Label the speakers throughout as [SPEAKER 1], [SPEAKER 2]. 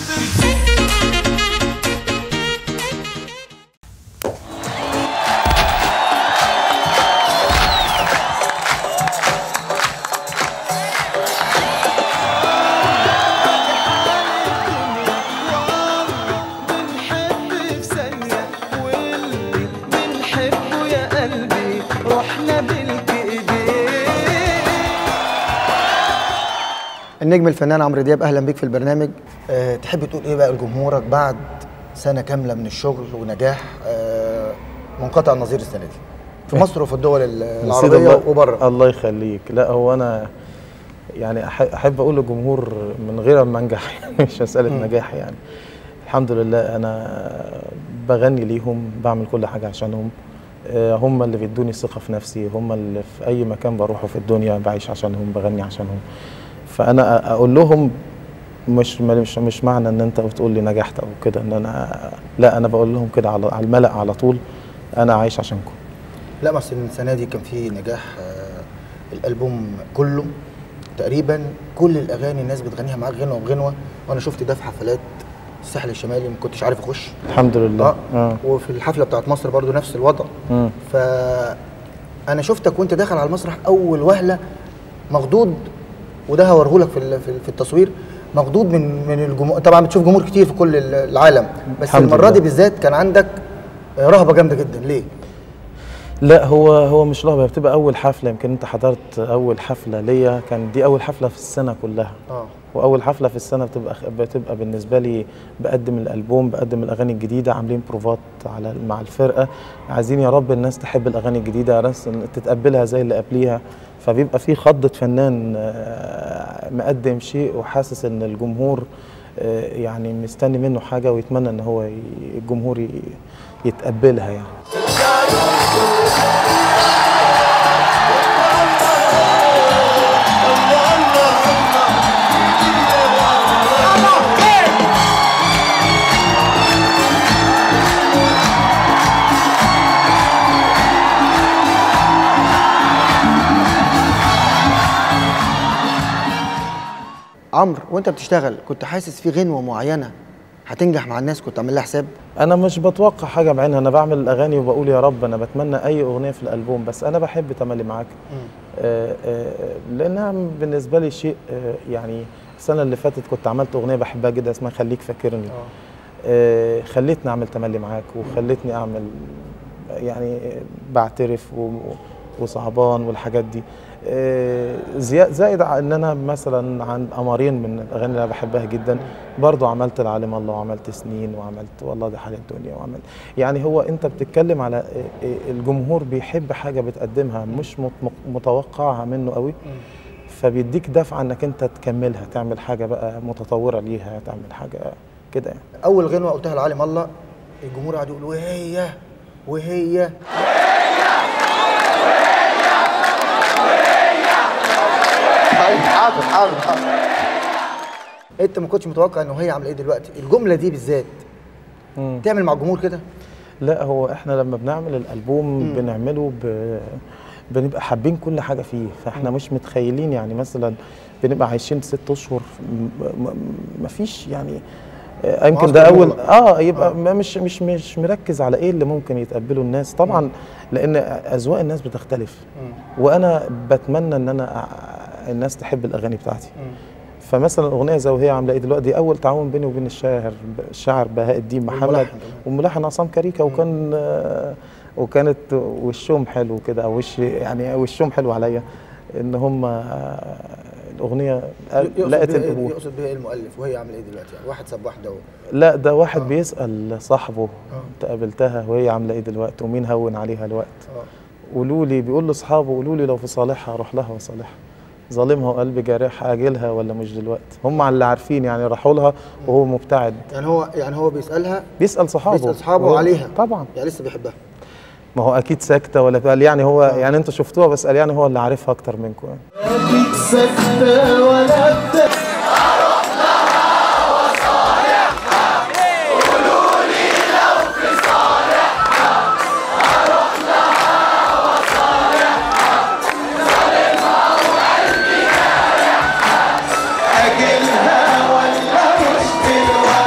[SPEAKER 1] بنحب في ثانية واللي بنحبه يا قلبي رحنا بالكديه
[SPEAKER 2] النجم الفنان عمرو دياب اهلا بيك في البرنامج أه تحب تقول ايه بقى لجمهورك بعد سنه كامله من الشغل ونجاح أه منقطع النظير السنه دي في مصر وفي الدول ال-
[SPEAKER 3] نسيت
[SPEAKER 2] العربيه
[SPEAKER 3] الله-
[SPEAKER 2] وبره
[SPEAKER 3] الله يخليك لا هو انا يعني أح- احب اقول للجمهور من غير ما انجح يعني مش مساله نجاح يعني الحمد لله انا بغني ليهم بعمل كل حاجه عشانهم آه، هم اللي بيدوني الثقه في نفسي هم اللي في اي مكان بروحه في الدنيا بعيش عشانهم بغني عشانهم فانا أ- اقول لهم مش مش مش معنى ان انت بتقول لي نجحت او كده ان انا لا انا بقول لهم كده على على الملأ على طول انا عايش عشانكم
[SPEAKER 2] لا بس السنه دي كان في نجاح أه الالبوم كله تقريبا كل الاغاني الناس بتغنيها معاك غنوه بغنوه وانا شفت ده في حفلات الساحل الشمالي ما كنتش عارف اخش
[SPEAKER 3] الحمد لله
[SPEAKER 2] اه
[SPEAKER 3] آه.
[SPEAKER 2] وفي الحفله بتاعت مصر برضو نفس الوضع
[SPEAKER 3] مم.
[SPEAKER 2] ف انا شفتك وانت داخل على المسرح اول وهله مخضوض وده هوريهولك في ال- في ال- في التصوير مخضوض من من الجمهور طبعا بتشوف جمهور كتير في كل ال- العالم بس
[SPEAKER 3] الحمد
[SPEAKER 2] المره
[SPEAKER 3] لله.
[SPEAKER 2] دي بالذات كان عندك رهبه جامده جدا ليه
[SPEAKER 3] لا هو هو مش رهبه بتبقى اول حفله يمكن انت حضرت اول حفله ليا كان دي اول حفله في السنه كلها
[SPEAKER 2] اه
[SPEAKER 3] واول حفله في السنه بتبقى بتبقى بالنسبه لي بقدم الالبوم بقدم الاغاني الجديده عاملين بروفات على مع الفرقه عايزين يا رب الناس تحب الاغاني الجديده ناس تتقبلها زي اللي قبليها فبيبقى في خضه فنان آه، مقدم شيء وحاسس ان الجمهور آه، يعني مستني منه حاجه ويتمنى ان هو ي- الجمهور ي- يتقبلها يعني
[SPEAKER 2] عمرو وانت بتشتغل كنت حاسس في غنوه معينه هتنجح مع الناس كنت عامل لها حساب
[SPEAKER 3] انا مش بتوقع حاجه بعينها انا بعمل الاغاني وبقول يا رب انا بتمنى اي اغنيه في الالبوم بس انا بحب تملي معاك آه، آه، لانها بالنسبه لي شيء آه، يعني السنه اللي فاتت كنت عملت اغنيه بحبها جدا اسمها خليك فاكرني آه، خلتني اعمل تملي معاك وخلتني اعمل يعني بعترف و- وصعبان والحاجات دي آه، زيا- زائد على ان انا مثلا عن قمرين من الاغاني اللي انا بحبها جدا برضو عملت العالم الله وعملت سنين وعملت والله دي حال الدنيا وعملت يعني هو انت بتتكلم على آه، آه، الجمهور بيحب حاجه بتقدمها مش مت- متوقعها منه قوي فبيديك دفعه انك انت تكملها تعمل حاجه بقى متطوره ليها تعمل حاجه كده يعني
[SPEAKER 2] اول غنوه قلتها لعالم الله الجمهور قعد يقول وهي وهي طيب، حاضر حاضر حاضر انت ما كنتش متوقع انه هي عامله ايه دلوقتي الجمله دي بالذات
[SPEAKER 3] مم.
[SPEAKER 2] تعمل مع الجمهور كده
[SPEAKER 3] لا هو احنا لما بنعمل الالبوم بنعمله ب... بنبقى حابين كل حاجه فيه فاحنا مش متخيلين يعني مثلا بنبقى عايشين ست اشهر م- م- مفيش يعني آه، يمكن ده
[SPEAKER 2] معسكر
[SPEAKER 3] اول
[SPEAKER 2] جوه.
[SPEAKER 3] اه يبقى ما مش مش مش مركز على ايه اللي ممكن يتقبله الناس طبعا لان اذواق الناس بتختلف وانا بتمنى ان انا أ- الناس تحب الاغاني بتاعتي فمثلا اغنيه زي وهي عامله ايه دلوقتي دي اول تعاون بيني وبين الشاعر الشاعر بهاء الدين محمد
[SPEAKER 2] والملحن كمان.
[SPEAKER 3] والملحن عصام كاريكا وكان آه، وكانت وشهم حلو كده او وش يعني وشهم حلو عليا ان هم آه، الاغنيه
[SPEAKER 2] يقصد
[SPEAKER 3] لقت
[SPEAKER 2] بيها إيه-
[SPEAKER 3] القبول
[SPEAKER 2] يقصد بيها إيه المؤلف وهي عامله ايه دلوقتي يعني واحد ساب واحده و...
[SPEAKER 3] لا ده واحد بيسال صاحبه انت قابلتها وهي عامله ايه دلوقتي ومين هون عليها الوقت
[SPEAKER 2] اه
[SPEAKER 3] قولوا لي بيقول لاصحابه قولوا لي لو في صالحها اروح لها وصالحها ظالمها وقلبي جارح اجلها ولا مش دلوقتي هم اللي عارفين يعني راحوا لها وهو مبتعد
[SPEAKER 2] يعني هو يعني هو بيسالها
[SPEAKER 3] بيسال صحابه
[SPEAKER 2] بيسال اصحابه
[SPEAKER 3] وهو-
[SPEAKER 2] عليها
[SPEAKER 3] طبعا
[SPEAKER 2] يعني لسه بيحبها
[SPEAKER 3] ما هو اكيد ساكته ولا قال يعني هو يعني انتوا شفتوها بس قال يعني هو اللي عارفها اكتر منكم يعني
[SPEAKER 1] سكتة ولا بت- أجلها ولا مش دلوقتي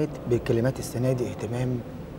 [SPEAKER 2] اهتميت بالكلمات السنه دي اهتمام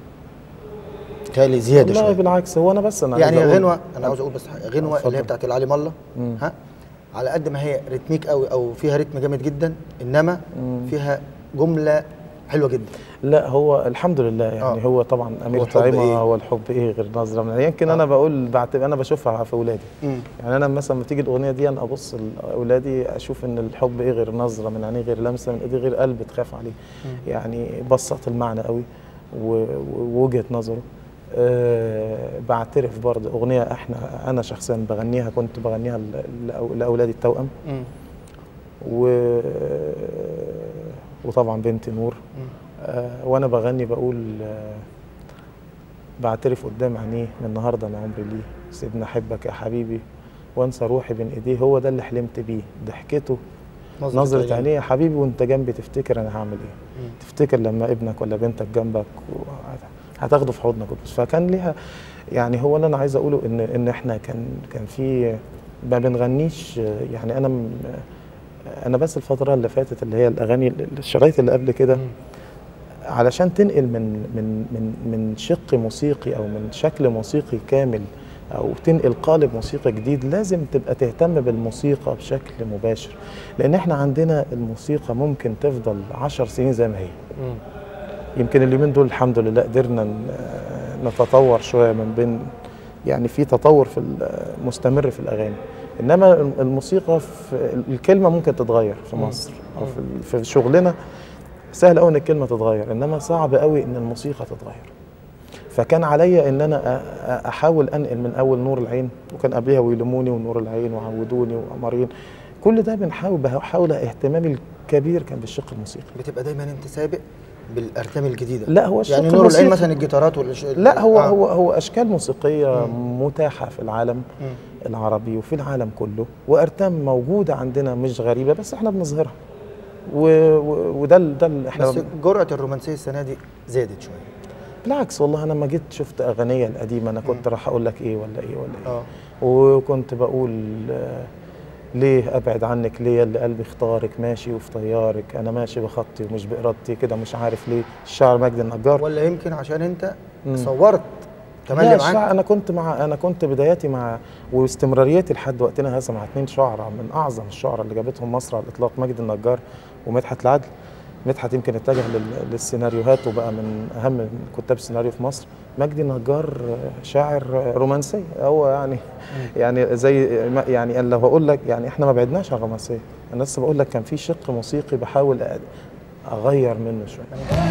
[SPEAKER 2] تالي زياده
[SPEAKER 3] والله
[SPEAKER 2] شويه
[SPEAKER 3] بالعكس هو انا بس انا عايز
[SPEAKER 2] يعني
[SPEAKER 3] أقول-
[SPEAKER 2] غنوه انا عاوز اقول بس حاجة. غنوه اللي
[SPEAKER 3] اتفضل.
[SPEAKER 2] هي بتاعت العلي الله
[SPEAKER 3] مم.
[SPEAKER 2] ها على قد ما هي رتميك قوي او فيها رتم جامد جدا انما فيها جمله حلوه جدا
[SPEAKER 3] لا هو الحمد لله يعني
[SPEAKER 2] آه.
[SPEAKER 3] هو طبعا امير
[SPEAKER 2] هو الحب
[SPEAKER 3] طعيمه
[SPEAKER 2] إيه؟
[SPEAKER 3] هو الحب ايه غير نظره من يمكن
[SPEAKER 2] آه.
[SPEAKER 3] انا بقول بعتبر انا بشوفها في اولادي
[SPEAKER 2] مم.
[SPEAKER 3] يعني انا مثلا لما تيجي الاغنيه دي انا ابص لاولادي اشوف ان الحب ايه غير نظره من عينيه غير لمسه من ايديه غير قلب تخاف عليه يعني بسط المعنى قوي و- و- ووجهه نظره أه بعترف برضه اغنيه احنا انا شخصيا بغنيها كنت بغنيها ل- لأو- لاولادي التوأم
[SPEAKER 2] مم.
[SPEAKER 3] و وطبعا بنتي نور آه وانا بغني بقول آه بعترف قدام عينيه من النهارده انا عمري ليه سيبني احبك يا حبيبي وانسى روحي بين ايديه هو ده اللي حلمت بيه ضحكته نظرة عينيه يا حبيبي وانت جنبي تفتكر انا هعمل ايه
[SPEAKER 2] مم.
[SPEAKER 3] تفتكر لما ابنك ولا بنتك جنبك وهت- هتاخده في حضنك وتبص. فكان ليها يعني هو اللي انا عايز اقوله ان ان احنا كان كان في ما بنغنيش يعني انا م- انا بس الفتره اللي فاتت اللي هي الاغاني الشرايط اللي قبل كده علشان تنقل من من من من شق موسيقي او من شكل موسيقي كامل او تنقل قالب موسيقى جديد لازم تبقى تهتم بالموسيقى بشكل مباشر لان احنا عندنا الموسيقى ممكن تفضل عشر سنين زي ما هي
[SPEAKER 2] مم.
[SPEAKER 3] يمكن اليومين دول الحمد لله قدرنا ن- نتطور شويه من بين يعني في تطور في ال- مستمر في الاغاني انما الموسيقى في الكلمه ممكن تتغير في مصر او في ال- في شغلنا سهل قوي ان الكلمه تتغير انما صعب قوي ان الموسيقى تتغير فكان عليا ان انا أ- أ- احاول انقل من اول نور العين وكان قبلها ويلموني ونور العين وعودوني وقمرين كل ده بنحاول بحاول اهتمامي الكبير كان بالشق الموسيقي
[SPEAKER 2] بتبقى دايما انت سابق بالارتام الجديده
[SPEAKER 3] لا هو الشق
[SPEAKER 2] يعني نور العين
[SPEAKER 3] الموسيقي-
[SPEAKER 2] مثلا الجيتارات والش...
[SPEAKER 3] لا هو
[SPEAKER 2] آه.
[SPEAKER 3] هو هو اشكال موسيقيه متاحه في العالم
[SPEAKER 2] مم.
[SPEAKER 3] العربي وفي العالم كله وارتام موجوده عندنا مش غريبه بس احنا بنظهرها و... و... وده ال- ده ال- احنا
[SPEAKER 2] بس جرأة الرومانسية السنة دي زادت شوية
[SPEAKER 3] بالعكس والله انا لما جيت شفت اغنيه القديمه انا كنت راح اقول لك ايه ولا ايه ولا ايه
[SPEAKER 2] اه
[SPEAKER 3] وكنت بقول آه، ليه ابعد عنك ليه اللي قلبي اختارك ماشي وفي طيارك انا ماشي بخطي ومش بارادتي كده مش عارف ليه الشاعر مجدي النجار
[SPEAKER 2] ولا يمكن عشان انت
[SPEAKER 3] مم.
[SPEAKER 2] صورت
[SPEAKER 3] لا
[SPEAKER 2] تملي
[SPEAKER 3] الشعر
[SPEAKER 2] معاك
[SPEAKER 3] انا كنت مع انا كنت بداياتي مع واستمراريتي لحد وقتنا هذا مع اثنين شعراء من اعظم الشعراء اللي جابتهم مصر على الاطلاق مجدي النجار ومدحت العدل مدحت يمكن اتجه لل- للسيناريوهات وبقى من اهم كتاب السيناريو في مصر مجدي النجار شاعر رومانسي هو يعني يعني زي ما- يعني لو هقول لك يعني احنا ما بعدناش عن الرومانسيه انا لسه بقول لك كان في شق موسيقي بحاول أ- اغير منه شويه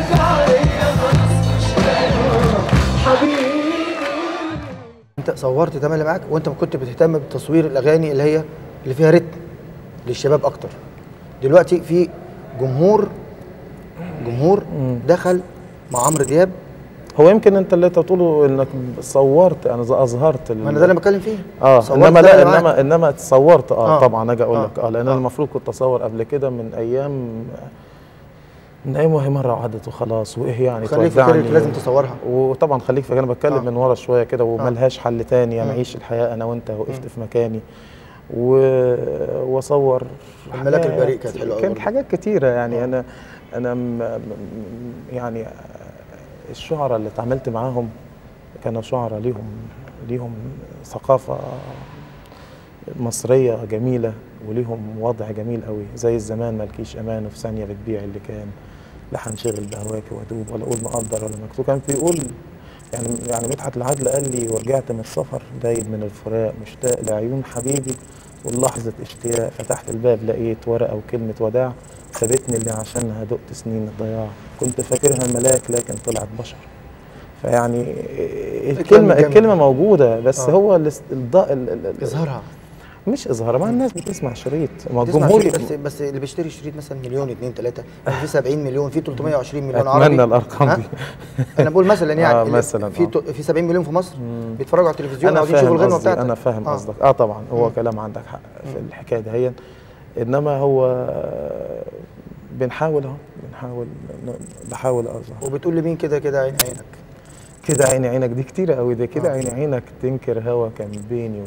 [SPEAKER 2] انت صورت تملي معاك وانت كنت بتهتم بتصوير الاغاني اللي هي اللي فيها رتم للشباب اكتر دلوقتي في جمهور جمهور دخل مع عمرو دياب
[SPEAKER 3] هو يمكن انت اللي انت بتقوله انك صورت انا اظهرت ال-
[SPEAKER 2] ما انا ده اللي بتكلم فيه
[SPEAKER 3] اه
[SPEAKER 2] صورت
[SPEAKER 3] انما
[SPEAKER 2] تملي
[SPEAKER 3] لا
[SPEAKER 2] معاك.
[SPEAKER 3] انما انما تصورت اه,
[SPEAKER 2] آه.
[SPEAKER 3] طبعا اجي اقول
[SPEAKER 2] آه.
[SPEAKER 3] لك اه لان
[SPEAKER 2] آه.
[SPEAKER 3] انا المفروض كنت اصور قبل كده من ايام من ايام وهي مره وعدت وخلاص وايه يعني
[SPEAKER 2] خليك
[SPEAKER 3] تودعني
[SPEAKER 2] فاكر لازم تصورها
[SPEAKER 3] وطبعا خليك فاكر انا بتكلم
[SPEAKER 2] آه.
[SPEAKER 3] من ورا شويه كده وملهاش حل تاني انا
[SPEAKER 2] مم.
[SPEAKER 3] اعيش الحياه انا وانت وقفت في مكاني و... واصور
[SPEAKER 2] الملاك
[SPEAKER 3] حاجات-
[SPEAKER 2] البريء كانت حلوة أوي
[SPEAKER 3] كانت
[SPEAKER 2] برضه.
[SPEAKER 3] حاجات كتيره يعني
[SPEAKER 2] آه.
[SPEAKER 3] انا انا م... م- يعني الشعراء اللي اتعاملت معاهم كانوا شعراء ليهم ليهم ثقافه مصريه جميله وليهم وضع جميل قوي زي الزمان مالكيش امان وفي ثانيه بتبيع اللي كان لا هنشغل بهواكي وادوب ولا اقول مقدر ولا مكتوب كان بيقول يعني يعني مدحت العدل قال لي ورجعت من السفر دايب من الفراق مشتاق لعيون حبيبي ولحظة اشتياق فتحت الباب لقيت ورقة وكلمة وداع سابتني اللي عشانها دقت سنين الضياع كنت فاكرها ملاك لكن طلعت بشر فيعني الكلمة
[SPEAKER 2] جميل.
[SPEAKER 3] الكلمة موجودة بس
[SPEAKER 2] آه.
[SPEAKER 3] هو الاس- الض- ال- ال- ال-
[SPEAKER 2] اظهارها
[SPEAKER 3] مش اظهار ما الناس بتسمع شريط ما
[SPEAKER 2] تسمع
[SPEAKER 3] الجمهور
[SPEAKER 2] شريط بس بس اللي بيشتري شريط مثلا مليون اتنين تلاته في 70 مليون في 320 مليون
[SPEAKER 3] اتمنى
[SPEAKER 2] عربي
[SPEAKER 3] الارقام
[SPEAKER 2] ها؟
[SPEAKER 3] دي
[SPEAKER 2] انا بقول مثلا يعني
[SPEAKER 3] آه،
[SPEAKER 2] اللي
[SPEAKER 3] مثلاً،
[SPEAKER 2] في
[SPEAKER 3] آه.
[SPEAKER 2] تو- في 70 مليون في مصر بيتفرجوا على التلفزيون
[SPEAKER 3] انا
[SPEAKER 2] عاوزين يشوفوا
[SPEAKER 3] فاهم
[SPEAKER 2] الغنوه
[SPEAKER 3] قصدي
[SPEAKER 2] بتاعتك
[SPEAKER 3] انا فاهم
[SPEAKER 2] آه.
[SPEAKER 3] قصدك اه طبعا هو
[SPEAKER 2] مم.
[SPEAKER 3] كلام عندك حق في الحكايه دهيا انما هو آه، بنحاول اهو بنحاول ن- بحاول اظهر
[SPEAKER 2] وبتقول لمين كده كده عين عينك
[SPEAKER 3] كده عيني عينك دي كتيرة قوي ده كده
[SPEAKER 2] آه.
[SPEAKER 3] عيني عينك تنكر هوا كان بيني وبين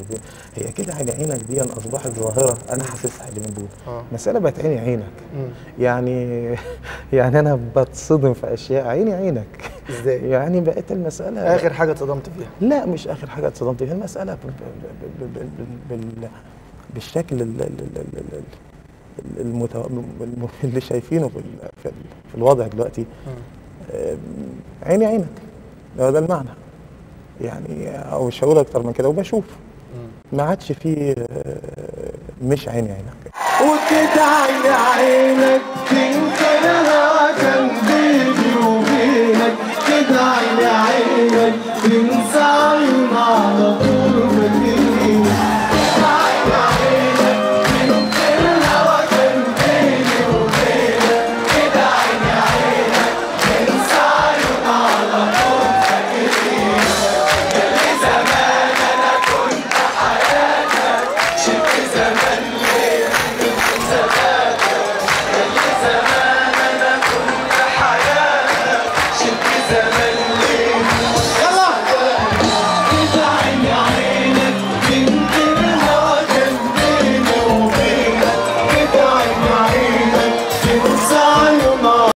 [SPEAKER 3] هي كده عين عينك دي اصبحت ظاهره انا حاسسها اليومين دول
[SPEAKER 2] آه.
[SPEAKER 3] مساله بقت عيني عينك
[SPEAKER 2] مم.
[SPEAKER 3] يعني يعني انا بتصدم في اشياء عيني عينك
[SPEAKER 2] ازاي
[SPEAKER 3] يعني بقت المساله
[SPEAKER 2] اخر حاجه اتصدمت فيها
[SPEAKER 3] لا مش اخر حاجه اتصدمت فيها المساله ب- ب- ب- ب- ب- بال- بالشكل ال- ال- ال- ال- ال- ال- المتو... الم- اللي شايفينه في ال- في ال- في الوضع دلوقتي آم، عيني عينك هو ده المعنى يعني او مش هقول اكتر من كده وبشوف ما عادش فيه آه، مش عيني عينك
[SPEAKER 1] وكده عين عينك